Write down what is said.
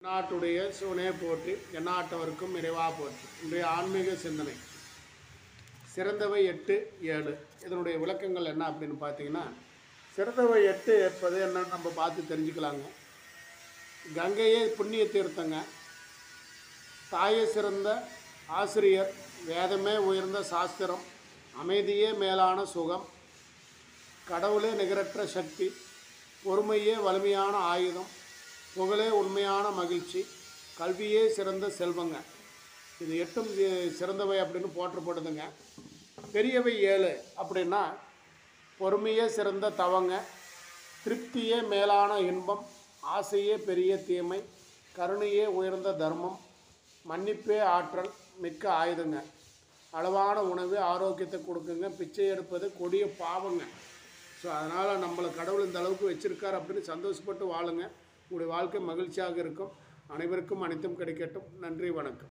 நாட்டுடைய சிவனே போற்றி எந்நாட்டவருக்கும் இறைவா போற்றி இன்றைய ஆன்மீக சிந்தனை சிறந்தவை எட்டு ஏழு இதனுடைய விளக்கங்கள் என்ன அப்படின்னு பார்த்தீங்கன்னா சிறந்தவை எட்டு என்பது என்னன்னு நம்ம பார்த்து தெரிஞ்சுக்கலாங்க கங்கையே புண்ணிய தீர்த்தங்க தாயே சிறந்த ஆசிரியர் வேதமே உயர்ந்த சாஸ்திரம் அமைதியே மேலான சுகம் கடவுளே நிகரற்ற சக்தி பொறுமையே வலிமையான ஆயுதம் புகழே உண்மையான மகிழ்ச்சி கல்வியே சிறந்த செல்வங்க இது எட்டும் சி- சிறந்தவை அப்படின்னு போற்றப்படுதுங்க பெரியவை ஏழு அப்படின்னா பொறுமையே சிறந்த தவங்க திருப்தியே மேலான இன்பம் ஆசையே பெரிய தீமை கருணையே உயர்ந்த தர்மம் மன்னிப்பே ஆற்றல் மிக்க ஆயுதங்க அளவான உணவு ஆரோக்கியத்தை கொடுக்குங்க பிச்சை எடுப்பது கொடிய பாவங்க ஸோ அதனால் நம்மளை கடவுள் இந்த அளவுக்கு வச்சுருக்கார் அப்படின்னு சந்தோஷப்பட்டு வாழுங்க உங்களுடைய வாழ்க்கை மகிழ்ச்சியாக இருக்கும் அனைவருக்கும் அனைத்தும் கிடைக்கட்டும் நன்றி வணக்கம்